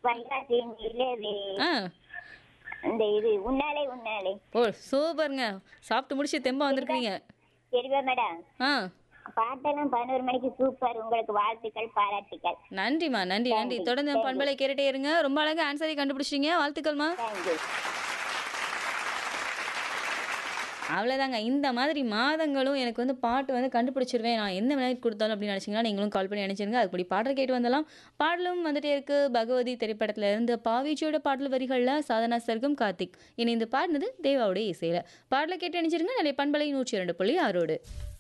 பையாசி நிலவே ஆ அந்த இது உன்னாலே உன்னாலே ஓ சூப்பருங்க சாப்பிட்டு முடிச்சு தெம்பா வந்திருக்கீங்க தெரியுமா மேடம் ஆ பாட்டெல்லாம் பதினோரு மணிக்கு சூப்பர் உங்களுக்கு வாழ்த்துக்கள் பாராட்டுக்கள் நன்றிம்மா நன்றி நன்றி நன்றி, தொடர்ந்து நன்றி. பண்பலை கேட்டுட்டே இருங்க ரொம்ப அழகா ஆன்சரை கண்டுபிடிச்சிட்டீங்க வாழ்த்துக்கள்மா தேங்க்யூ அவ்வளோதாங்க இந்த மாதிரி மாதங்களும் எனக்கு வந்து பாட்டு வந்து கண்டுபிடிச்சிருவேன் நான் எந்த விலைக்கு கொடுத்தாலும் அப்படின்னு நினச்சிங்கன்னா நீங்களும் கால் பண்ணி நினச்சிருங்க அதுபடி பாடல் கேட்டு வந்தலாம் பாடலும் வந்துட்டே இருக்கு பகவதி திரைப்படத்துல இருந்து பாவிச்சியோட பாடல் வரிகளில் சாதனா சர்க்கம் கார்த்திக் இனி இந்த பாடினது தேவாவுடைய இசையில் பாடலை கேட்டு நினைச்சிருங்க நிறைய பண்பலை நூற்றி இரண்டு புள்ளி ஆறோடு